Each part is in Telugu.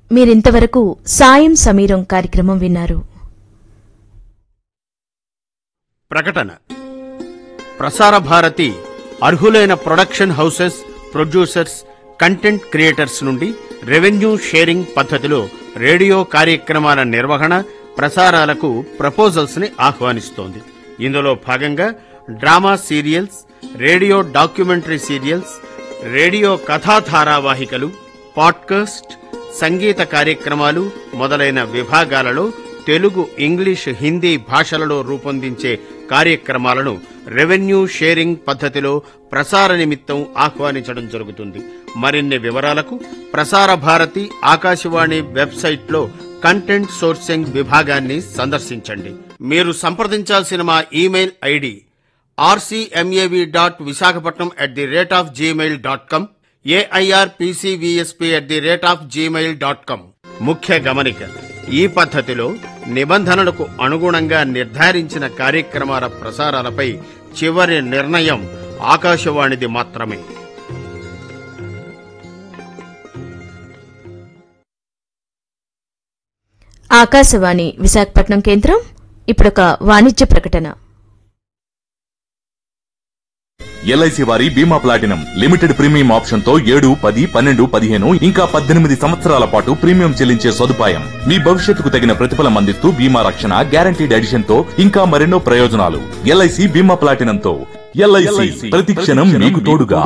మీరింతవరకు సాయం సమీరం కార్యక్రమం విన్నారు ప్రకటన ప్రసార భారతి అర్హులైన production houses producers content creators నుండి రెవెన్యూ షేరింగ్ పద్ధతిలో రేడియో కార్యక్రమాల నిర్వహణ ప్రసారాలకు ప్రపోజల్స్ ని ఆహ్వానిస్తోంది ఇందులో భాగంగా drama serials radio documentary serials radio కథా ధారావాహికలు పాడ్కాస్ట్ సంగీత కార్యక్రమాలు మొదలైన విభాగాలలో తెలుగు ఇంగ్లీష్ హిందీ భాషలలో రూపొందించే కార్యక్రమాలను రెవెన్యూ షేరింగ్ పద్ధతిలో ప్రసార నిమిత్తం ఆహ్వానించడం జరుగుతుంది మరిన్ని వివరాలకు ప్రసార భారతి ఆకాశవాణి వెబ్సైట్లో కంటెంట్ సోర్సింగ్ విభాగాన్ని సందర్శించండి మీరు సంప్రదించాల్సిన మా email ID RCMAV dot Visakhapatnam at the rate of Gmail dot com AIRPCVSP at the rate of Gmail dot com ముఖ్య గమనిక ఈ పద్ధతిలో నిబంధనలకు అనుగుణంగా నిర్ధారించిన కార్యక్రమాల ప్రసారాలపై చివరి నిర్ణయం ఆకాశవాణిది మాత్రమే ఆకాశవాణి విశాఖపట్నం కేంద్రం ఇప్పుడొక వాణిజ్య ప్రకటన ఎల్ఐసి వారి బీమా ప్లాటినం లిమిటెడ్ ప్రీమియం ఆప్షన్ తో ఏడు పది పన్నెండు పదిహేను ఇంకా పద్దెనిమిది సంవత్సరాల పాటు ప్రీమియం చెల్లించే సదుపాయం మీ భవిష్యత్తుకు తగిన ప్రతిఫలం అందిస్తూ బీమా రక్షణ గ్యారంటీడ్ ఎడిషన్ తో ఇంకా మరెన్నో ప్రయోజనాలు ఎల్ఐసి బీమా ప్లాటినం తో ఎల్ఐసి ప్రతి క్షణం మీకు తోడుగా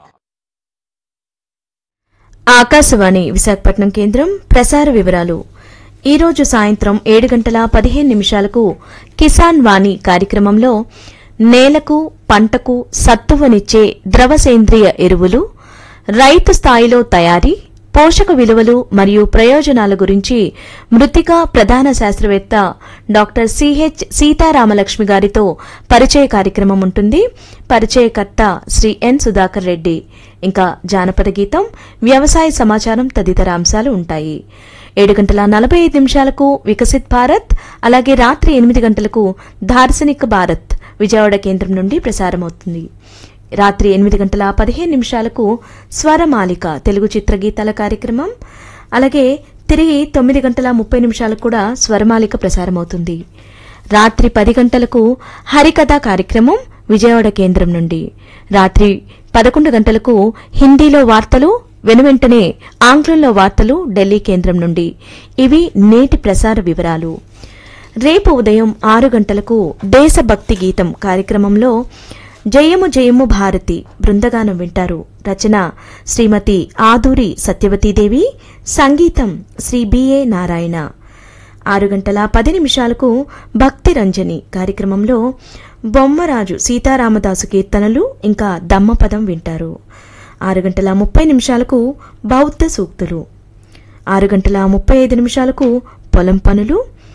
ఆకాశవాణి విశాఖపట్నం కేంద్రం ప్రసార వివరాలు ఈ రోజు సాయంత్రం ఏడు గంటల పదిహేను నిమిషాలకు కిసాన్ వాణి కార్యక్రమంలో నేలకు పంటకు సత్తువనిచ్చే ద్రవ సేంద్రియ ఎరువులు రైతు స్థాయిలో తయారీ పోషక విలువలు మరియు ప్రయోజనాల గురించి మృతికా ప్రధాన శాస్త్రవేత్త డాక్టర్ సిహెచ్ సీతారామలక్ష్మి గారితో పరిచయ కార్యక్రమం ఉంటుంది పరిచయకర్త శ్రీ ఎన్ సుధాకర్ రెడ్డి ఇంకా జానపద గీతం వ్యవసాయ సమాచారం తదితర అంశాలు ఉంటాయి ఏడు గంటల నలభై ఐదు నిమిషాలకు వికసిత్ భారత్ అలాగే రాత్రి ఎనిమిది గంటలకు దార్శనిక భారత్ విజయవాడ కేంద్రం నుండి ప్రసారమవుతుంది రాత్రి ఎనిమిది గంటల పదిహేను నిమిషాలకు స్వరమాలిక తెలుగు చిత్రగీతాల కార్యక్రమం అలాగే తిరిగి తొమ్మిది గంటల ముప్పై నిమిషాలకు కూడా స్వరమాలిక ప్రసారమవుతుంది రాత్రి పది గంటలకు హరికథ కార్యక్రమం విజయవాడ కేంద్రం నుండి రాత్రి పదకొండు గంటలకు హిందీలో వార్తలు వెనువెంటనే ఆంగ్లంలో వార్తలు ఢిల్లీ కేంద్రం నుండి ఇవి నేటి ప్రసార వివరాలు రేపు ఉదయం ఆరు గంటలకు దేశభక్తి గీతం కార్యక్రమంలో జయము జయము భారతి బృందగానం వింటారు రచన శ్రీమతి ఆదూరి సత్యవతీదేవి సంగీతం శ్రీ బిఏ నారాయణ ఆరు గంటల పది నిమిషాలకు భక్తి రంజని కార్యక్రమంలో బొమ్మరాజు సీతారామదాసు కీర్తనలు ఇంకా దమ్మపదం వింటారు ఆరు గంటల ముప్పై నిమిషాలకు బౌద్ధ సూక్తులు ఆరు గంటల ముప్పై ఐదు నిమిషాలకు పొలం పనులు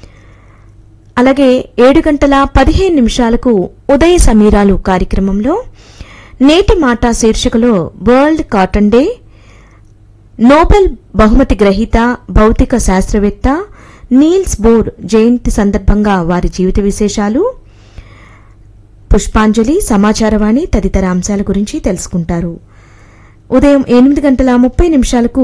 అలాగే ఏడు గంటల పదిహేను నిమిషాలకు ఉదయ సమీరాలు కార్యక్రమంలో నేటి మాట శీర్షికలో వరల్డ్ కాటన్ డే నోబెల్ బహుమతి గ్రహీత భౌతిక శాస్త్రవేత్త నీల్స్ బోర్ జయంతి సందర్భంగా వారి జీవిత విశేషాలు పుష్పాంజలి సమాచారవాణి తదితర అంశాల గురించి తెలుసుకుంటారు ఉదయం ఎనిమిది గంటల ముప్పై నిమిషాలకు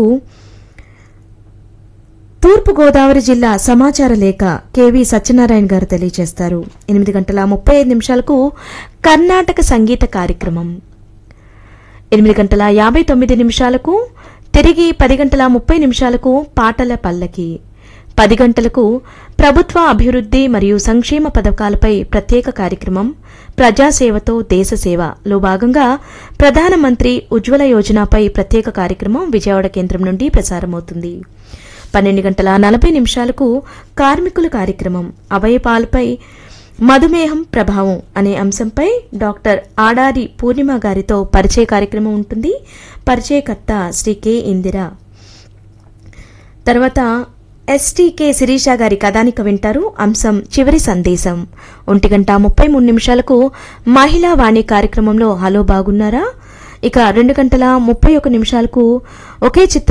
తూర్పు గోదావరి జిల్లా సమాచార లేఖ కెవి సత్యనారాయణ గారు తెలియజేస్తారు ఎనిమిది గంటల ముప్పై ఐదు నిమిషాలకు కర్ణాటక సంగీత కార్యక్రమం ఎనిమిది గంటల యాభై తొమ్మిది నిమిషాలకు తిరిగి పది గంటల ముప్పై నిమిషాలకు పాటల పల్లకి పది గంటలకు ప్రభుత్వ అభివృద్ధి మరియు సంక్షేమ పథకాలపై ప్రత్యేక కార్యక్రమం ప్రజాసేవతో దేశసేవలో భాగంగా ప్రధానమంత్రి ఉజ్వల యోజనపై ప్రత్యేక కార్యక్రమం విజయవాడ కేంద్రం నుండి ప్రసారమవుతుంది పన్నెండు గంటల నలభై నిమిషాలకు కార్మికుల కార్యక్రమం అవయపాలపై మధుమేహం ప్రభావం అనే అంశంపై డాక్టర్ ఆడారి పూర్ణిమ గారితో పరిచయ కార్యక్రమం ఉంటుంది పరిచయకర్త శ్రీ కె ఇందిర తర్వాత ఎస్టీకే శిరీష గారి కథానిక వింటారు అంశం చివరి సందేశం ఒంటి గంట ముప్పై మూడు నిమిషాలకు మహిళా వాణి కార్యక్రమంలో హలో బాగున్నారా ఇక రెండు గంటల ముప్పై ఒక నిమిషాలకు ఒకే చిత్ర